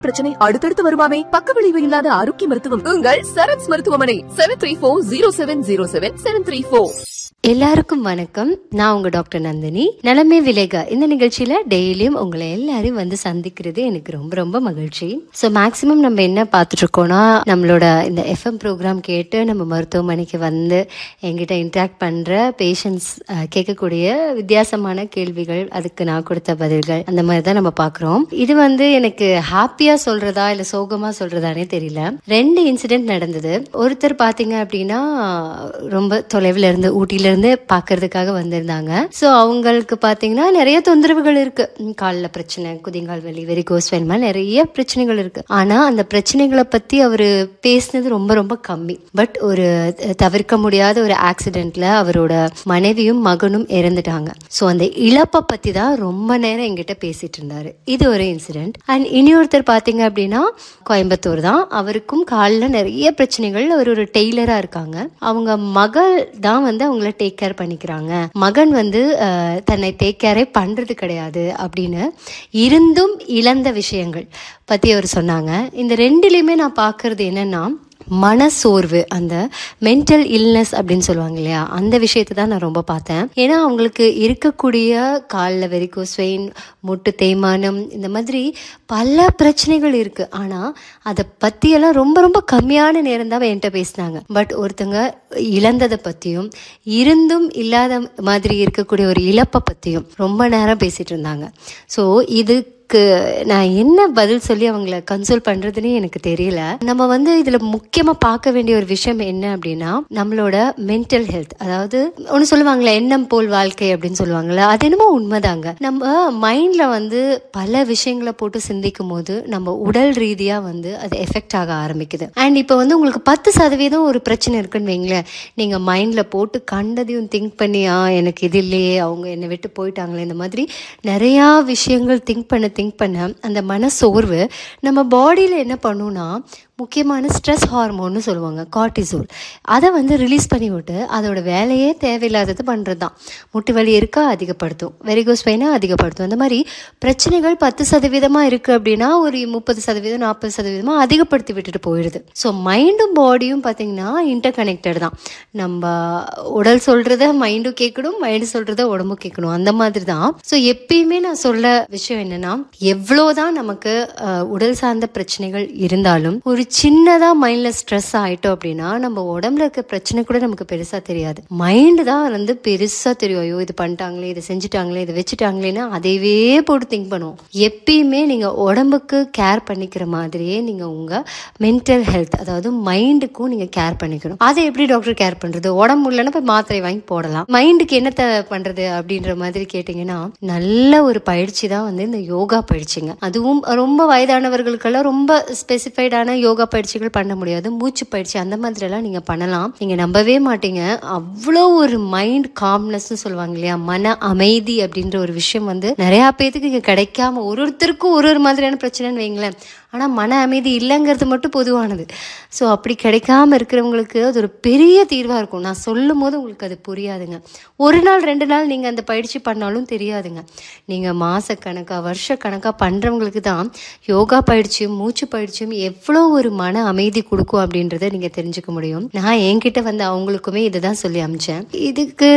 பிரச்சனை அடுத்தடுத்து வருமாமே பக்க விளைவு இல்லாத ஆரோக்கிய மருத்துவம் உங்கள் சரத்ஸ் மருத்துவமனை seven three four zero seven zero seven seven three four எல்லாருக்கும் வணக்கம் நான் உங்க டாக்டர் நந்தினி நலமே விலேகா இந்த நிகழ்ச்சியில டெய்லியும் உங்களை எல்லாரையும் வந்து சந்திக்கிறது எனக்கு ரொம்ப ரொம்ப மகிழ்ச்சி ஸோ மேக்சிமம் நம்ம என்ன பார்த்துட்டு இருக்கோம்னா நம்மளோட இந்த எஃப்எம் ப்ரோக்ராம் கேட்டு நம்ம மருத்துவமனைக்கு வந்து எங்கிட்ட இன்ட்ராக்ட் பண்ற பேஷண்ட்ஸ் கேட்கக்கூடிய வித்தியாசமான கேள்விகள் அதுக்கு நான் கொடுத்த பதில்கள் அந்த மாதிரி தான் நம்ம பார்க்குறோம் இது வந்து எனக்கு ஹாப்பியா சொல்றதா இல்ல சோகமா சொல்றதானே தெரியல ரெண்டு இன்சிடென்ட் நடந்தது ஒருத்தர் பாத்தீங்க அப்படின்னா ரொம்ப தொலைவில் இருந்து ஊட்டியில இருந்து பாக்குறதுக்காக வந்திருந்தாங்க சோ அவங்களுக்கு பாத்தீங்கன்னா நிறைய தொந்தரவுகள் இருக்கு ம், கால்ல பிரச்சனை குதிங்கால் வலி வெரிகோஸ் வேணுமா நிறைய பிரச்சனைகள் இருக்கு ஆனா அந்த பிரச்சனைகளை பத்தி அவரு பேசினது ரொம்ப ரொம்ப கம்மி பட் ஒரு அஹ், தவிர்க்க முடியாத ஒரு ஆக்சிடென்ட்ல அவரோட மனைவியும் மகனும் இறந்துட்டாங்க சோ அந்த இழப்பை பத்தி தான் ரொம்ப நேரம் எங்கிட்ட பேசிட்டு இருந்தாரு இது ஒரு இன்சிடென்ட் அண்ட் இனி ஒருத்தர் பாத்தீங்க அப்படின்னா கோயம்புத்தூர் தான் அவருக்கும் காலில் நிறைய பிரச்சனைகள் அவர் ஒரு டெய்லரா இருக்காங்க அவங்க மகள் தான் வந்து அவங்கள டேக் கேர் பண்ணிக்கிறாங்க மகன் வந்து அஹ், தன்னை டேக் கேரே பண்றது கிடையாது அப்படின்னு இருந்தும் இழந்த விஷயங்கள் பத்தி அவர் சொன்னாங்க இந்த ரெண்டுலயுமே நான் பார்க்கிறது என்னன்னா மனசோர்வு அந்த மென்டல் இல்னஸ் அப்படின்னு சொல்லுவாங்க இல்லையா அந்த விஷயத்தை தான் நான் ரொம்ப பார்த்தேன் ஏன்னா அவங்களுக்கு இருக்கக்கூடிய காலில் வெரிகோஸ் வெயின் முட்டு தேய்மானம் இந்த மாதிரி பல பிரச்சனைகள் இருக்கு ஆனா அதை பத்தியெல்லாம் ரொம்ப ரொம்ப கம்மியான நேரம் தான் என்கிட்ட பேசினாங்க பட் ஒருத்தங்க இழந்ததை பத்தியும் இருந்தும் இல்லாத மாதிரி இருக்கக்கூடிய ஒரு இழப்பை பத்தியும் ரொம்ப நேரம் பேசிட்டு இருந்தாங்க ஸோ இது இதுக்கு நான் என்ன பதில் சொல்லி அவங்கள கன்சோல் பண்றதுன்னே எனக்கு தெரியல நம்ம வந்து இதுல முக்கியமா பார்க்க வேண்டிய ஒரு விஷயம் என்ன அப்படின்னா நம்மளோட மென்டல் ஹெல்த் அதாவது ஒன்று சொல்லுவாங்களே எண்ணம் போல் வாழ்க்கை அப்படின்னு சொல்லுவாங்கல்ல அது என்னமோ உண்மைதாங்க நம்ம மைண்ட்ல வந்து பல விஷயங்களை போட்டு சிந்திக்கும் போது நம்ம உடல் ரீதியா வந்து அது எஃபெக்ட் ஆக ஆரம்பிக்குது அண்ட் இப்போ வந்து உங்களுக்கு பத்து சதவீதம் ஒரு பிரச்சனை இருக்குன்னு வைங்களேன் நீங்க மைண்ட்ல போட்டு கண்டதையும் திங்க் பண்ணி ஆ எனக்கு இது இல்லையே அவங்க என்னை விட்டு போயிட்டாங்களே இந்த மாதிரி நிறையா விஷயங்கள் திங்க் பண்ண திங்க் பண்ண அந்த மனசோர்வு நம்ம பாடியில் என்ன பண்ணுன்னா முக்கியமான ஸ்ட்ரெஸ் ஹார்மோன்னு சொல்லுவாங்க கார்டிசோல் அதை வந்து ரிலீஸ் பண்ணி விட்டு அதோட வேலையே தேவையில்லாதது பண்ணுறது தான் முட்டு வலி இருக்கா அதிகப்படுத்தும் வெரிகோஸ் பெயினை அதிகப்படுத்தும் அந்த மாதிரி பிரச்சனைகள் பத்து சதவீதமாக இருக்குது அப்படின்னா ஒரு முப்பது சதவீதம் நாற்பது சதவீதமாக அதிகப்படுத்தி விட்டுட்டு போயிடுது ஸோ மைண்டும் பாடியும் பார்த்தீங்கன்னா இன்டர் கனெக்டட் தான் நம்ம உடல் சொல்கிறத மைண்டும் கேட்கணும் மைண்டு சொல்கிறத உடம்பு கேட்கணும் அந்த மாதிரி தான் ஸோ எப்பயுமே நான் சொல்ல விஷயம் என்னன்னா எவ்வளோதான் நமக்கு அஹ், உடல் சார்ந்த பிரச்சனைகள் இருந்தாலும் ஒரு சின்னதா மைண்ட்ல ஸ்ட்ரெஸ் ஆயிட்டோம் அப்படின்னா நம்ம உடம்புல இருக்க பிரச்சனை கூட நமக்கு பெருசா தெரியாது மைண்டு தான் வந்து பெருசா தெரியும் ஐயோ இது பண்ணிட்டாங்களே இதை செஞ்சுட்டாங்களே இதை வச்சுட்டாங்களேன்னு அதையவே போட்டு திங்க் பண்ணுவோம் எப்பயுமே நீங்க உடம்புக்கு கேர் பண்ணிக்கிற மாதிரியே நீங்க உங்க மென்டல் ஹெல்த் அதாவது மைண்டுக்கும் நீங்க கேர் பண்ணிக்கணும் அதை எப்படி டாக்டர் கேர் பண்றது உடம்பு இல்லைன்னா போய் மாத்திரை வாங்கி போடலாம் மைண்டுக்கு என்னத்த பண்றது அப்படின்ற மாதிரி கேட்டீங்கன்னா நல்ல ஒரு பயிற்சி தான் வந்து இந்த யோகா பயிற்சிங்க அதுவும் ரொம்ப வயதானவர்களுக்கெல்லாம் ரொம்ப ஸ்பெசிஃபைடான யோகா பயிற்சிகள் பண்ண முடியாது மூச்சு பயிற்சி அந்த மாதிரி எல்லாம் நீங்க பண்ணலாம் நீங்க நம்பவே மாட்டீங்க அவ்வளோ ஒரு மைண்ட் காம்னஸ் சொல்லுவாங்க இல்லையா மன அமைதி அப்படின்ற ஒரு விஷயம் வந்து நிறைய பேத்துக்கு இங்க கிடைக்காம ஒரு ஒருத்தருக்கும் ஒரு ஒரு மாதிரியான பிரச்சனைன்னு வைங்களேன் ஆனா மன அமைதி இல்லைங்கிறது மட்டும் பொதுவானது ஸோ அப்படி கிடைக்காம இருக்கிறவங்களுக்கு அது ஒரு பெரிய தீர்வா இருக்கும் நான் சொல்லும் போது உங்களுக்கு அது புரியாதுங்க ஒரு நாள் ரெண்டு நாள் நீங்க அந்த பயிற்சி பண்ணாலும் தெரியாதுங்க நீங்க மாசக்கணக்கா வருஷக்கணக்கா பண்றவங்களுக்கு தான் யோகா பயிற்சியும் மூச்சு பயிற்சியும் எவ்வளோ ஒரு மன அமைதி கொடுக்கும் அப்படின்றத நீங்க தெரிஞ்சுக்க முடியும் நான் என்கிட்ட வந்து அவங்களுக்குமே இதை தான் சொல்லி அமிச்சேன் இதுக்கு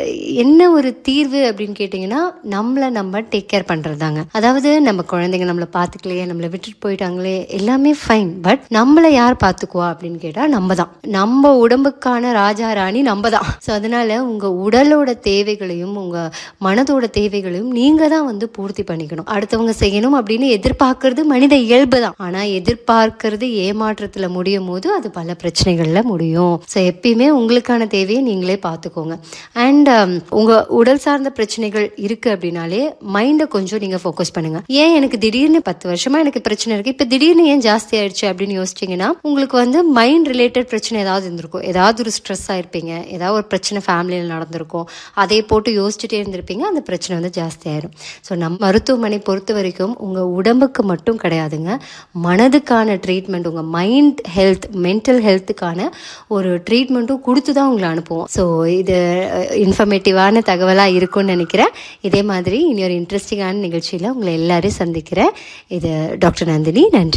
என்ன ஒரு தீர்வு அப்படின்னு கேட்டிங்கன்னா நம்மளை நம்ம டேக் கேர் பண்றதுதாங்க அதாவது நம்ம குழந்தைங்க நம்மளை பார்த்துக்கலையே நம்மளை விட்டுட்டு போயிட்டாங்களே எல்லாமே ஃபைன் பட் நம்மளை யார் பார்த்துக்குவா அப்படின்னு கேட்டா நம்ம தான் நம்ம உடம்புக்கான ராஜா ராணி நம்ம தான் ஸோ அதனால உங்க உடலோட தேவைகளையும் உங்க மனதோட தேவைகளையும் நீங்க தான் வந்து பூர்த்தி பண்ணிக்கணும் அடுத்தவங்க செய்யணும் அப்படின்னு எதிர்பார்க்கறது மனித இயல்பு தான் ஆனா எதிர்பார்க்கறது ஏமாற்றத்துல முடியும் போது அது பல பிரச்சனைகள்ல முடியும் ஸோ எப்பயுமே உங்களுக்கான தேவையை நீங்களே பார்த்துக்கோங்க அண்ட் உங்க உடல் சார்ந்த பிரச்சனைகள் இருக்கு அப்படின்னாலே மைண்டை கொஞ்சம் நீங்க ஃபோக்கஸ் பண்ணுங்க ஏன் எனக்கு திடீர்னு பத்து வருஷமா எனக்கு பிரச்சனை இருக்கு இப்ப திடீர்னு ஏன் ஜாஸ்தி ஆயிடுச்சு அப்படின்னு யோசிச்சீங்கன்னா உங்களுக்கு வந்து மைண்ட் ரிலேட்டட் பிரச்சனை ஏதாவது இருந்திருக்கும் ஏதாவது ஒரு ஸ்ட்ரெஸ் ஆயிருப்பீங்க ஏதாவது ஒரு பிரச்சனை ஃபேமிலியில் நடந்திருக்கும் அதை போட்டு யோசிச்சுட்டே இருந்திருப்பீங்க அந்த பிரச்சனை வந்து ஜாஸ்தி ஆயிரும் ஸோ நம்ம மருத்துவமனை பொறுத்த வரைக்கும் உங்க உடம்புக்கு மட்டும் கிடையாதுங்க மனதுக்கான ட்ரீட்மெண்ட் ட்ரீட்மெண்ட் உங்கள் மைண்ட் ஹெல்த் மென்டல் ஹெல்த்துக்கான ஒரு ட்ரீட்மெண்ட்டும் கொடுத்து தான் உங்களை அனுப்புவோம் ஸோ இது இன்ஃபர்மேட்டிவான தகவலாக இருக்கும்னு நினைக்கிறேன் இதே மாதிரி இனி ஒரு இன்ட்ரெஸ்டிங்கான நிகழ்ச்சியில் உங்களை எல்லாரையும் சந்திக்கிறேன் இது டாக்டர் நந்தினி நன்றி